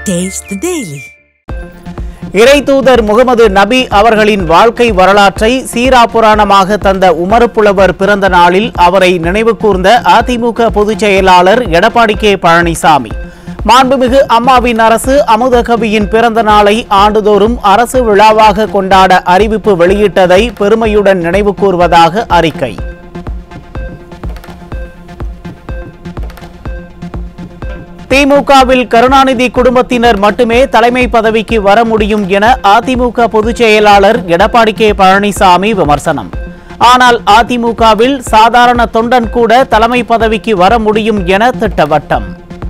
Taste the Daily. இறை தூதர் முகமது நபி அவர்களின் வாழ்க்கை வரலாற்றை சீரா புராணமாக தந்த உமறுப்புலவர் பிறந்த நாளில் அவரை நினைவு கூர்ந்த அதிமுக பொதுச் செயலாளர் எடப்பாடி கே பழனிசாமி மாண்புமிகு அம்மாவின் அரசு அமுதகவியின் பிறந்த நாளை ஆண்டுதோறும் அரசு விழாவாக கொண்டாட அறிவிப்பு வெளியிட்டதை பெருமையுடன் நினைவு கூர்வதாக அறிக்கை திமுகவில் கருணாநிதி குடும்பத்தினர் மட்டுமே தலைமை பதவிக்கு வர முடியும் என அதிமுக பொதுச் செயலாளர் எடப்பாடி கே பழனிசாமி விமர்சனம் ஆனால் அதிமுகவில் சாதாரண தொண்டன் கூட தலைமை பதவிக்கு வர முடியும் என திட்டவட்டம்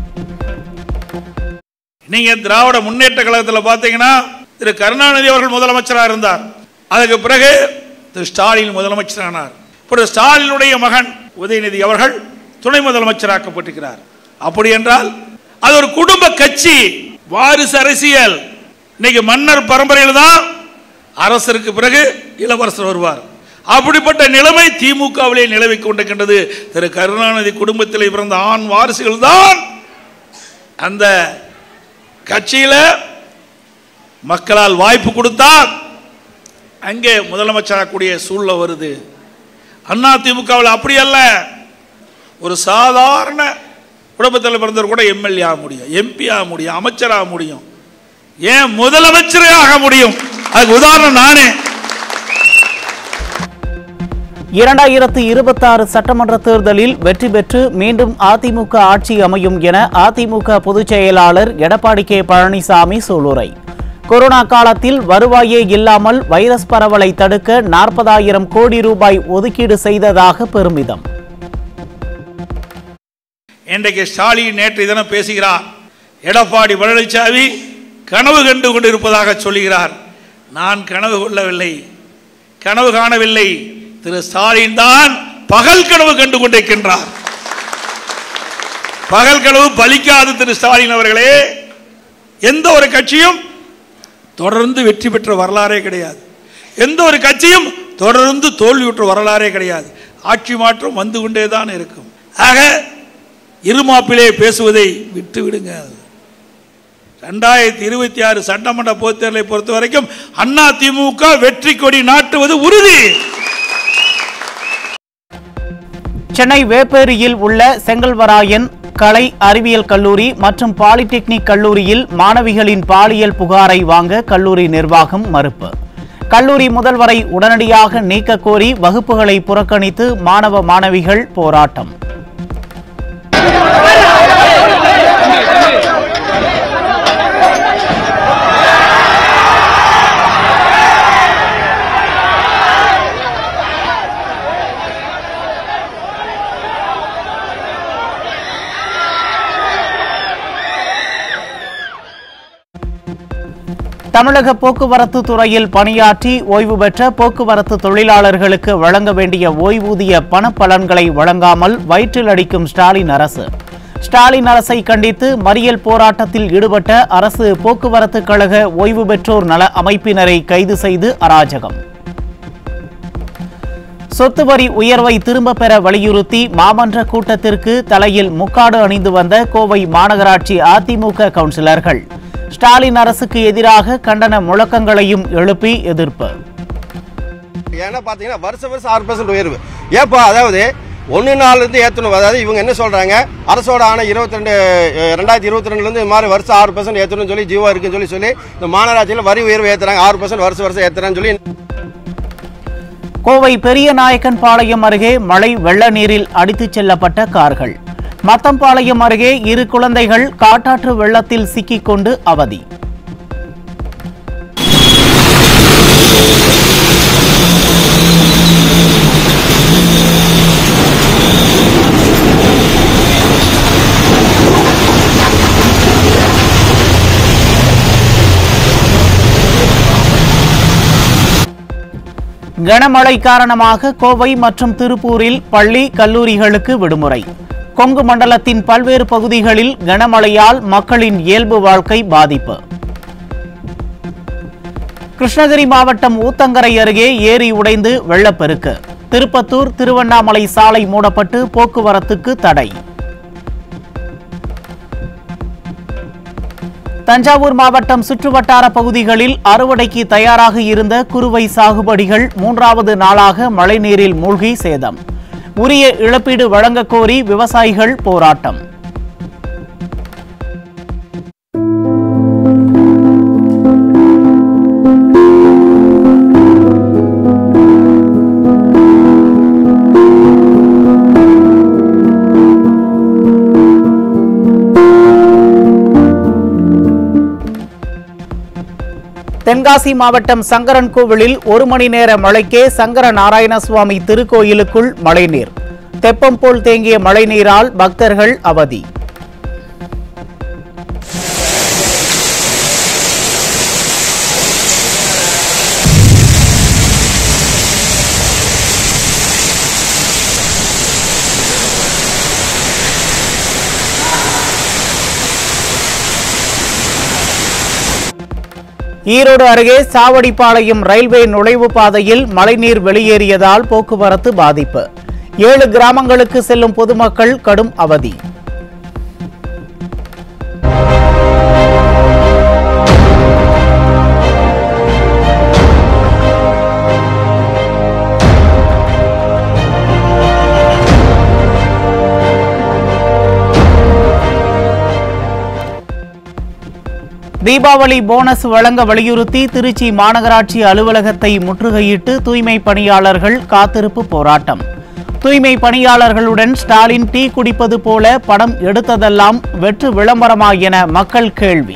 நீங்க திராவிட முன்னேற்ற கழகத்தில் பார்த்தீங்கன்னா திரு கருணாநிதி அவர்கள் முதலமைச்சராக இருந்தார் அதுக்கு பிறகு திரு ஸ்டாலின் முதலமைச்சரானார் இப்பொழுது ஸ்டாலினுடைய மகன் உதயநிதி அவர்கள் துணை முதலமைச்சராக்கப்பட்டிருக்கிறார் அப்படி என்றால் அது ஒரு குடும்ப கட்சி வாரிசு அரசியல் இன்னைக்கு மன்னர் பரம்பரையில் தான் அரசருக்கு பிறகு இளவரசர் வருவார் அப்படிப்பட்ட நிலைமை திமுகவிலே நிலவி கொண்டிருக்கின்றது திரு கருணாநிதி குடும்பத்திலே பிறந்த ஆண் வாரிசுகள் தான் அந்த கட்சியில மக்களால் வாய்ப்பு கொடுத்தால் அங்கே முதலமைச்சராகக்கூடிய சூழ்நிலை வருது அண்ணா திமுகவில் அப்படி அல்ல ஒரு சாதாரண குடும்பத்தில் பிறந்தவர் கூட எம்எல்ஏ ஆக முடியும் எம்பி ஆக முடியும் அமைச்சர் ஆக முடியும் ஏன் முதலமைச்சரே ஆக முடியும் அதுக்கு உதாரணம் நானே இரண்டாயிரத்து இருபத்தாறு சட்டமன்ற தேர்தலில் வெற்றி பெற்று மீண்டும் அதிமுக ஆட்சி அமையும் என அதிமுக பொதுச் செயலாளர் எடப்பாடி கே பழனிசாமி சூளுரை கொரோனா காலத்தில் வருவாயே இல்லாமல் வைரஸ் பரவலை தடுக்க நாற்பதாயிரம் கோடி ரூபாய் ஒதுக்கீடு செய்ததாக பெருமிதம் இன்றைக்கு ஸ்டாலின் நேற்று தினம் பேசுகிறார் எடப்பாடி பழனிசாமி கனவு கண்டு கொண்டிருப்பதாக சொல்லுகிறார் நான் கனவு கொள்ளவில்லை கனவு காணவில்லை திரு ஸ்டாலின் தான் பகல் கனவு கண்டு கொண்டிருக்கின்றார் பகல் கனவு பலிக்காது திரு ஸ்டாலின் அவர்களே எந்த ஒரு கட்சியும் தொடர்ந்து வெற்றி பெற்ற வரலாறே கிடையாது எந்த ஒரு கட்சியும் தொடர்ந்து தோல்வியுற்ற வரலாறே கிடையாது ஆட்சி மாற்றம் வந்து கொண்டே தான் இருக்கும் ஆக இருமாப்பிலே பேசுவதை விட்டு விடுங்க ரெண்டாயிரத்தி இருபத்தி ஆறு சட்டமன்ற பொதுத் தேர்தலை பொறுத்த வரைக்கும் அண்ணா திமுக வெற்றி கொடி நாட்டுவது உறுதி சென்னை வேப்பேரியில் உள்ள செங்கல்வராயன் கலை அறிவியல் கல்லூரி மற்றும் பாலிடெக்னிக் கல்லூரியில் மாணவிகளின் பாலியல் புகாரை வாங்க கல்லூரி நிர்வாகம் மறுப்பு கல்லூரி முதல்வரை உடனடியாக நீக்க கோரி வகுப்புகளை புறக்கணித்து மாணவ மாணவிகள் போராட்டம் தமிழக போக்குவரத்து துறையில் பணியாற்றி ஓய்வு பெற்ற போக்குவரத்து தொழிலாளர்களுக்கு வழங்க வேண்டிய ஓய்வூதிய பணப்பலன்களை வழங்காமல் வயிற்றில் அடிக்கும் ஸ்டாலின் அரசு ஸ்டாலின் அரசை கண்டித்து மறியல் போராட்டத்தில் ஈடுபட்ட அரசு போக்குவரத்து கழக ஓய்வு பெற்றோர் நல அமைப்பினரை கைது செய்து அராஜகம் சொத்து வரி உயர்வை திரும்ப பெற வலியுறுத்தி மாமன்ற கூட்டத்திற்கு தலையில் முக்காடு அணிந்து வந்த கோவை மாநகராட்சி அதிமுக கவுன்சிலர்கள் ஸ்டாலின் அரசுக்கு எதிராக கண்டன முழக்கங்களையும் எழுப்பி எதிர்ப்பு ஏன்னா பார்த்தீங்கன்னா வருஷம் வருஷம் ஆறு பர்சன்ட் உயர்வு ஏப்பா அதாவது ஒன்று நாலுலேருந்து ஏற்றணும் அதாவது இவங்க என்ன சொல்கிறாங்க அரசோட ஆன இருபத்தி ரெண்டு ரெண்டாயிரத்தி இருபத்தி ரெண்டுலேருந்து இது மாதிரி வருஷம் ஆறு பர்சன்ட் ஏற்றணும்னு சொல்லி ஜீவோ இருக்குன்னு சொல்லி சொல்லி இந்த மாநகராட்சியில் வரி உயர்வு ஏற்றுறாங்க ஆறு பர்சன்ட் வருஷம் வருஷம் ஏற்றுறான்னு சொல்லி கோவை பெரிய நாயக்கன் பாளையம் அருகே மழை வெள்ள நீரில் அடித்துச் செல்லப்பட்ட கார்கள் மத்தம்பாளையம் அருகே இரு குழந்தைகள் காட்டாற்று வெள்ளத்தில் சிக்கிக்கொண்டு அவதி கனமழை காரணமாக கோவை மற்றும் திருப்பூரில் பள்ளி கல்லூரிகளுக்கு விடுமுறை கொங்கு மண்டலத்தின் பல்வேறு பகுதிகளில் கனமழையால் மக்களின் இயல்பு வாழ்க்கை பாதிப்பு கிருஷ்ணகிரி மாவட்டம் ஊத்தங்கரை அருகே ஏரி உடைந்து வெள்ளப்பெருக்கு திருப்பத்தூர் திருவண்ணாமலை சாலை மூடப்பட்டு போக்குவரத்துக்கு தடை தஞ்சாவூர் மாவட்டம் சுற்றுவட்டார பகுதிகளில் அறுவடைக்கு தயாராக இருந்த குறுவை சாகுபடிகள் மூன்றாவது நாளாக மழைநீரில் மூழ்கி சேதம் உரிய இழப்பீடு வழங்கக் கோரி விவசாயிகள் போராட்டம் தென்காசி மாவட்டம் சங்கரன் கோவிலில் ஒரு மணி நேர மழைக்கே சங்கர நாராயணசுவாமி திருக்கோயிலுக்குள் மழைநீர் தெப்பம் போல் தேங்கிய மழைநீரால் பக்தர்கள் அவதி ஈரோடு அருகே சாவடிப்பாளையம் ரயில்வே நுழைவு பாதையில் மழைநீர் வெளியேறியதால் போக்குவரத்து பாதிப்பு ஏழு கிராமங்களுக்கு செல்லும் பொதுமக்கள் கடும் அவதி தீபாவளி போனஸ் வழங்க வலியுறுத்தி திருச்சி மாநகராட்சி அலுவலகத்தை முற்றுகையிட்டு தூய்மை பணியாளர்கள் காத்திருப்பு போராட்டம் தூய்மை பணியாளர்களுடன் ஸ்டாலின் டீ குடிப்பது போல படம் எடுத்ததெல்லாம் வெற்று விளம்பரமா என மக்கள் கேள்வி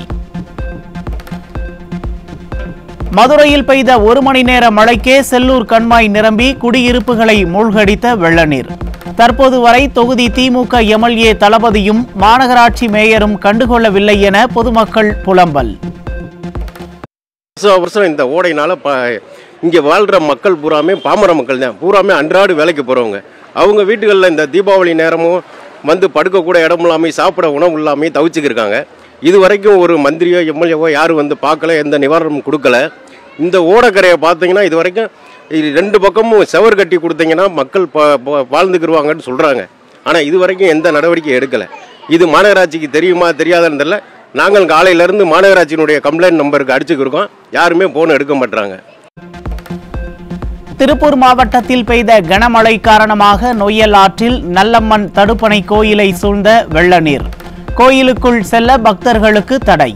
மதுரையில் பெய்த ஒரு மணி நேர மழைக்கே செல்லூர் கண்மாய் நிரம்பி குடியிருப்புகளை மூழ்கடித்த வெள்ளநீர் தற்போது வரை தொகுதி திமுக எம்எல்ஏ தளபதியும் மாநகராட்சி மேயரும் கண்டுகொள்ளவில்லை என பொதுமக்கள் புலம்பல் வருஷம் வருஷம் இந்த ஓடையினால ப இங்கே வாழ்கிற மக்கள் பூராமே பாமர மக்கள் தான் பூராமே அன்றாடு வேலைக்கு போகிறவங்க அவங்க வீட்டுகளில் இந்த தீபாவளி நேரமும் வந்து படுக்கக்கூட இடம் இல்லாமல் சாப்பிட உணவு இல்லாமல் தவிச்சுக்கிருக்காங்க இது வரைக்கும் ஒரு மந்திரியோ எம்எல்ஏவோ யாரும் வந்து பார்க்கல எந்த நிவாரணம் கொடுக்கல இந்த ஓடக்கரையை பார்த்தீங்கன்னா இது வரைக்கும் இது ரெண்டு பக்கமும் செவர் கட்டி கொடுத்தீங்கன்னா மக்கள் ப- ப- வாழ்ந்துக்கிருவாங்கன்னு சொல்கிறாங்க ஆனால் இது வரைக்கும் எந்த நடவடிக்கையும் எடுக்கலை இது மாநகராட்சிக்கு தெரியுமா தெரியாதான்னு தெரியல நாங்கள் காலையிலேருந்து மாநகராட்சியினுடைய கம்ப்ளைண்ட் நம்பருக்கு அடிச்சுக்கிருக்கோம் யாருமே ஃபோன் எடுக்க மாட்டாங்க திருப்பூர் மாவட்டத்தில் பெய்த கனமழை காரணமாக நொய்யல் ஆற்றில் நல்லம்மன் தடுப்பணை கோயிலை சூழ்ந்த வெள்ளநீர் கோயிலுக்குள் செல்ல பக்தர்களுக்கு தடை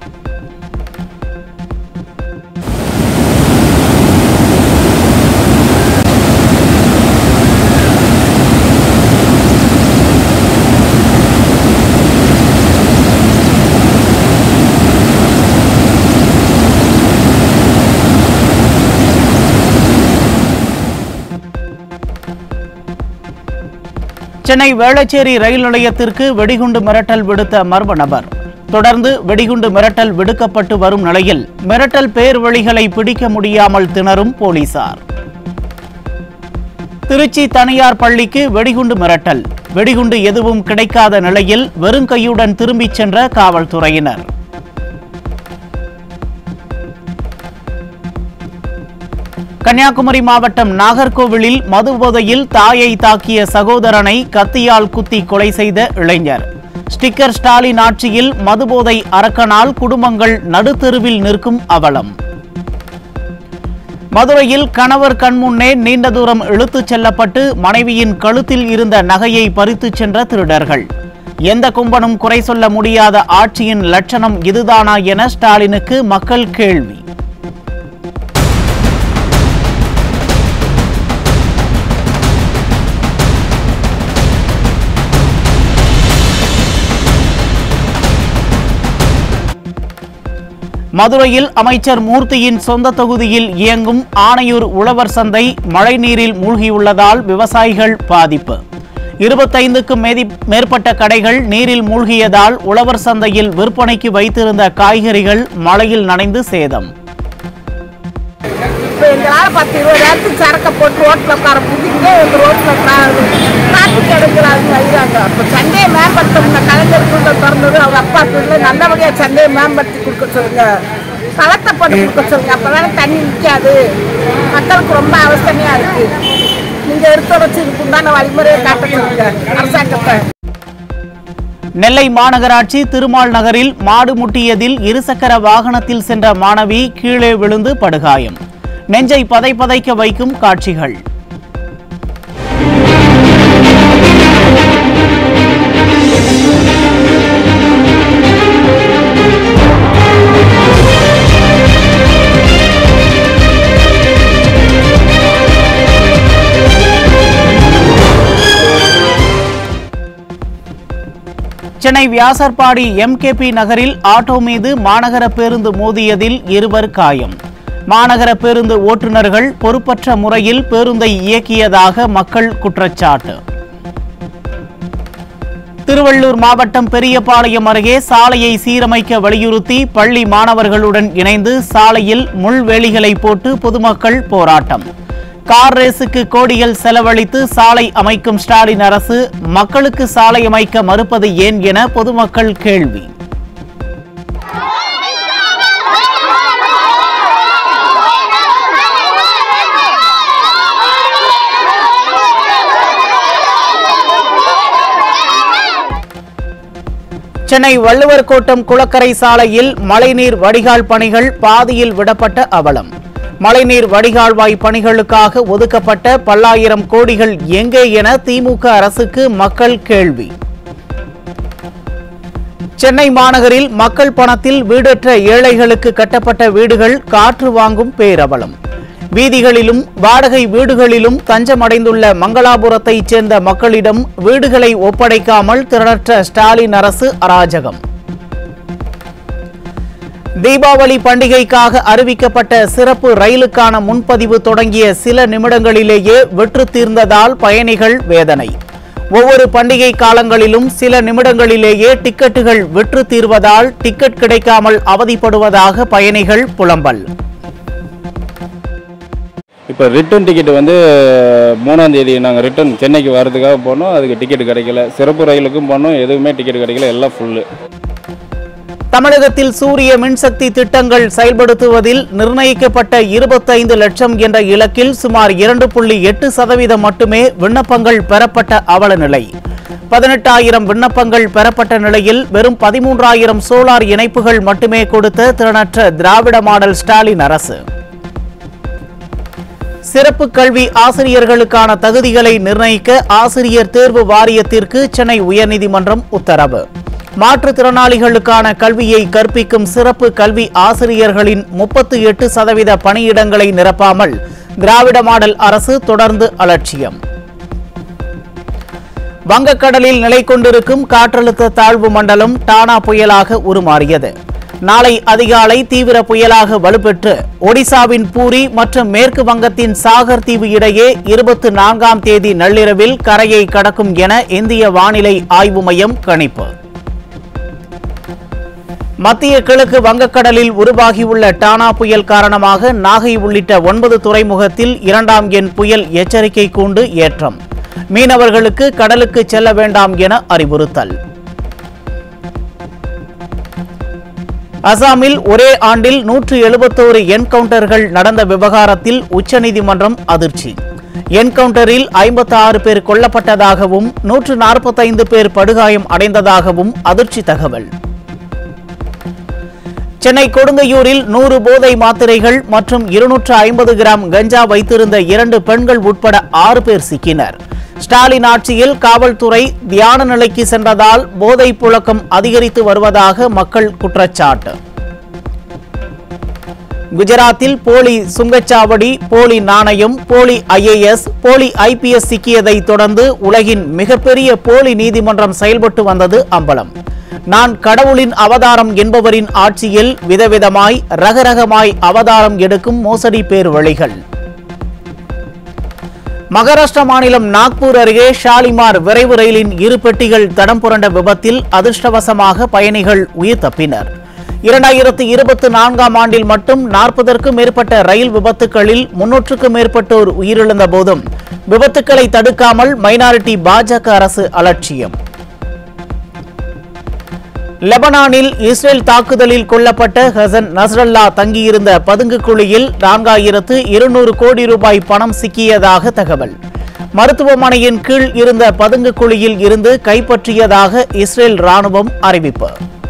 சென்னை வேளச்சேரி ரயில் நிலையத்திற்கு வெடிகுண்டு மிரட்டல் விடுத்த மர்ம நபர் தொடர்ந்து வெடிகுண்டு மிரட்டல் விடுக்கப்பட்டு வரும் நிலையில் மிரட்டல் பேர்வழிகளை பிடிக்க முடியாமல் திணறும் போலீசார் திருச்சி தனியார் பள்ளிக்கு வெடிகுண்டு மிரட்டல் வெடிகுண்டு எதுவும் கிடைக்காத நிலையில் வெறுங்கையுடன் திரும்பிச் சென்ற காவல்துறையினர் கன்னியாகுமரி மாவட்டம் நாகர்கோவிலில் மது போதையில் தாயை தாக்கிய சகோதரனை கத்தியால் குத்தி கொலை செய்த இளைஞர் ஸ்டிக்கர் ஸ்டாலின் ஆட்சியில் மதுபோதை அரக்கனால் குடும்பங்கள் நடுத்தெருவில் நிற்கும் அவலம் மதுரையில் கணவர் கண்முன்னே நீண்ட தூரம் இழுத்துச் செல்லப்பட்டு மனைவியின் கழுத்தில் இருந்த நகையை பறித்துச் சென்ற திருடர்கள் எந்த கும்பனும் குறை சொல்ல முடியாத ஆட்சியின் லட்சணம் இதுதானா என ஸ்டாலினுக்கு மக்கள் கேள்வி மதுரையில் அமைச்சர் மூர்த்தியின் சொந்த தொகுதியில் இயங்கும் ஆணையூர் உழவர் சந்தை மழைநீரில் மூழ்கியுள்ளதால் விவசாயிகள் பாதிப்பு இருபத்தைந்துக்கும் மேதி மேற்பட்ட கடைகள் நீரில் மூழ்கியதால் உழவர் சந்தையில் விற்பனைக்கு வைத்திருந்த காய்கறிகள் மழையில் நனைந்து சேதம் இப்போ எங்களால் பத்து இருபதாயிரத்துக்கு சரக்கை போட்டு ரோட்டில் உட்கார முடியுங்க எங்கள் ரோட்டில் டிராஃபிக் எடுக்கிறாங்க வைக்கிறாங்க இப்போ சந்தையை மேம்படுத்தணுங்க கலைஞருக்குள்ள திறந்தது அவங்க அப்பா சொல்ல நல்லபடியாக சந்தையை மேம்படுத்தி கொடுக்க சொல்லுங்க களத்தை போட்டு கொடுக்க சொல்லுங்க அப்போ தானே தண்ணி நிற்காது மக்களுக்கு ரொம்ப அவசரமையாக இருக்குது நீங்கள் எடுத்து வச்சு இதுக்கு உண்டான வழிமுறையை காட்ட சொல்லுங்க அரசாங்கத்தை நெல்லை மாநகராட்சி திருமால் நகரில் மாடு முட்டியதில் இருசக்கர வாகனத்தில் சென்ற மாணவி கீழே விழுந்து படுகாயம் நெஞ்சை பதைபதைக்க வைக்கும் காட்சிகள் சென்னை வியாசர்பாடி எம்கேபி நகரில் ஆட்டோ மீது மாநகர பேருந்து மோதியதில் இருவர் காயம் மாநகர பேருந்து ஓட்டுநர்கள் பொறுப்பற்ற முறையில் பேருந்தை இயக்கியதாக மக்கள் குற்றச்சாட்டு திருவள்ளூர் மாவட்டம் பெரியபாளையம் அருகே சாலையை சீரமைக்க வலியுறுத்தி பள்ளி மாணவர்களுடன் இணைந்து சாலையில் முள்வேலிகளை போட்டு பொதுமக்கள் போராட்டம் கார் ரேசுக்கு கோடிகள் செலவழித்து சாலை அமைக்கும் ஸ்டாலின் அரசு மக்களுக்கு சாலை அமைக்க மறுப்பது ஏன் என பொதுமக்கள் கேள்வி சென்னை வள்ளுவர் கோட்டம் குளக்கரை சாலையில் மழைநீர் வடிகால் பணிகள் பாதியில் விடப்பட்ட அவலம் மழைநீர் வடிகால்வாய் பணிகளுக்காக ஒதுக்கப்பட்ட பல்லாயிரம் கோடிகள் எங்கே என திமுக அரசுக்கு மக்கள் கேள்வி சென்னை மாநகரில் மக்கள் பணத்தில் வீடற்ற ஏழைகளுக்கு கட்டப்பட்ட வீடுகள் காற்று வாங்கும் பேரவலம் வீதிகளிலும் வாடகை வீடுகளிலும் தஞ்சமடைந்துள்ள மங்களாபுரத்தைச் சேர்ந்த மக்களிடம் வீடுகளை ஒப்படைக்காமல் திறனற்ற ஸ்டாலின் அரசு அராஜகம் தீபாவளி பண்டிகைக்காக அறிவிக்கப்பட்ட சிறப்பு ரயிலுக்கான முன்பதிவு தொடங்கிய சில நிமிடங்களிலேயே விற்று தீர்ந்ததால் பயணிகள் வேதனை ஒவ்வொரு பண்டிகை காலங்களிலும் சில நிமிடங்களிலேயே டிக்கெட்டுகள் விற்று தீர்வதால் டிக்கெட் கிடைக்காமல் அவதிப்படுவதாக பயணிகள் புலம்பல் இப்போ ரிட்டர்ன் டிக்கெட் வந்து மூணாம் தேதி நாங்கள் ரிட்டர்ன் சென்னைக்கு வர்றதுக்காக போனோம் அதுக்கு டிக்கெட் கிடைக்கல சிறப்பு ரயிலுக்கும் போனோம் எதுவுமே டிக்கெட் கிடைக்கல எல்லாம் ஃபுல்லு தமிழகத்தில் சூரிய மின்சக்தி திட்டங்கள் செயல்படுத்துவதில் நிர்ணயிக்கப்பட்ட இருபத்தைந்து லட்சம் என்ற இலக்கில் சுமார் இரண்டு புள்ளி எட்டு சதவீதம் மட்டுமே விண்ணப்பங்கள் பெறப்பட்ட அவல நிலை பதினெட்டாயிரம் விண்ணப்பங்கள் பெறப்பட்ட நிலையில் வெறும் பதிமூன்றாயிரம் சோலார் இணைப்புகள் மட்டுமே கொடுத்த திறனற்ற திராவிட மாடல் ஸ்டாலின் அரசு சிறப்பு கல்வி ஆசிரியர்களுக்கான தகுதிகளை நிர்ணயிக்க ஆசிரியர் தேர்வு வாரியத்திற்கு சென்னை உயர்நீதிமன்றம் உத்தரவு மாற்றுத்திறனாளிகளுக்கான கல்வியை கற்பிக்கும் சிறப்பு கல்வி ஆசிரியர்களின் முப்பத்து எட்டு சதவீத பணியிடங்களை நிரப்பாமல் திராவிட மாடல் அரசு தொடர்ந்து அலட்சியம் வங்கக்கடலில் நிலை கொண்டிருக்கும் காற்றழுத்த தாழ்வு மண்டலம் டானா புயலாக உருமாறியது நாளை அதிகாலை தீவிர புயலாக வலுப்பெற்று ஒடிசாவின் பூரி மற்றும் மேற்கு வங்கத்தின் சாகர் தீவு இடையே இருபத்தி நான்காம் தேதி நள்ளிரவில் கரையை கடக்கும் என இந்திய வானிலை ஆய்வு மையம் கணிப்பு மத்திய கிழக்கு வங்கக்கடலில் உருவாகியுள்ள டானா புயல் காரணமாக நாகை உள்ளிட்ட ஒன்பது துறைமுகத்தில் இரண்டாம் எண் புயல் எச்சரிக்கை கூண்டு ஏற்றம் மீனவர்களுக்கு கடலுக்கு செல்ல வேண்டாம் என அறிவுறுத்தல் அசாமில் ஒரே ஆண்டில் நூற்று எழுபத்தோரு என்கவுண்டர்கள் நடந்த விவகாரத்தில் உச்சநீதிமன்றம் அதிர்ச்சி என்கவுண்டரில் ஐம்பத்தி ஆறு பேர் கொல்லப்பட்டதாகவும் நூற்று நாற்பத்தைந்து பேர் படுகாயம் அடைந்ததாகவும் அதிர்ச்சி தகவல் சென்னை கொடுங்கையூரில் நூறு போதை மாத்திரைகள் மற்றும் இருநூற்று ஐம்பது கிராம் கஞ்சா வைத்திருந்த இரண்டு பெண்கள் உட்பட ஆறு பேர் சிக்கினர் ஸ்டாலின் ஆட்சியில் காவல்துறை தியான நிலைக்கு சென்றதால் போதைப் புழக்கம் அதிகரித்து வருவதாக மக்கள் குற்றச்சாட்டு குஜராத்தில் போலி சுங்கச்சாவடி போலி நாணயம் போலி ஐஏஎஸ் போலி ஐபிஎஸ் சிக்கியதை தொடர்ந்து உலகின் மிகப்பெரிய போலி நீதிமன்றம் செயல்பட்டு வந்தது அம்பலம் நான் கடவுளின் அவதாரம் என்பவரின் ஆட்சியில் விதவிதமாய் ரகரகமாய் அவதாரம் எடுக்கும் மோசடி பேர் வழிகள் மகாராஷ்டிரா மாநிலம் நாக்பூர் அருகே ஷாலிமார் விரைவு ரயிலின் இரு பெட்டிகள் தடம் புரண்ட விபத்தில் அதிர்ஷ்டவசமாக பயணிகள் உயிர் தப்பினர் இரண்டாயிரத்து இருபத்தி நான்காம் ஆண்டில் மட்டும் நாற்பதற்கும் மேற்பட்ட ரயில் விபத்துகளில் முன்னூற்றுக்கும் மேற்பட்டோர் உயிரிழந்த போதும் விபத்துக்களை தடுக்காமல் மைனாரிட்டி பாஜக அரசு அலட்சியம் லெபனானில் இஸ்ரேல் தாக்குதலில் கொல்லப்பட்ட ஹசன் நஸ்ரல்லா தங்கியிருந்த பதுங்கு குழியில் நான்காயிரத்து இருநூறு கோடி ரூபாய் பணம் சிக்கியதாக தகவல் மருத்துவமனையின் கீழ் இருந்த பதுங்கு குழியில் இருந்து கைப்பற்றியதாக இஸ்ரேல் ராணுவம் அறிவிப்பு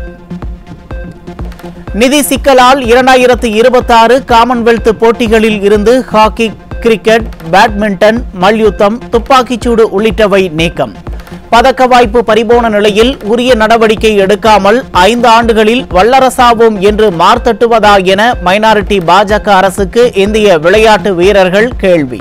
நிதி சிக்கலால் இரண்டாயிரத்து இருபத்தாறு காமன்வெல்த் போட்டிகளில் இருந்து ஹாக்கி கிரிக்கெட் பேட்மிண்டன் மல்யுத்தம் துப்பாக்கிச்சூடு உள்ளிட்டவை நீக்கம் பதக்க வாய்ப்பு பறிபோன நிலையில் உரிய நடவடிக்கை எடுக்காமல் ஐந்து ஆண்டுகளில் வல்லரசாவோம் என்று மார்த்தட்டுவதா என மைனாரிட்டி பாஜக அரசுக்கு இந்திய விளையாட்டு வீரர்கள் கேள்வி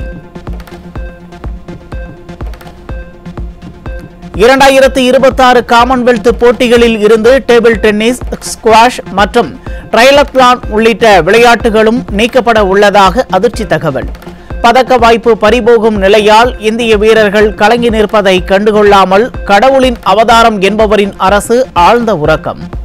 இரண்டாயிரத்து இருபத்தாறு காமன்வெல்த் போட்டிகளில் இருந்து டேபிள் டென்னிஸ் ஸ்குவாஷ் மற்றும் ட்ரைலத்லான் உள்ளிட்ட விளையாட்டுகளும் நீக்கப்பட உள்ளதாக அதிர்ச்சி தகவல் பதக்க வாய்ப்பு பறிபோகும் நிலையால் இந்திய வீரர்கள் கலங்கி நிற்பதை கண்டுகொள்ளாமல் கடவுளின் அவதாரம் என்பவரின் அரசு ஆழ்ந்த உறக்கம்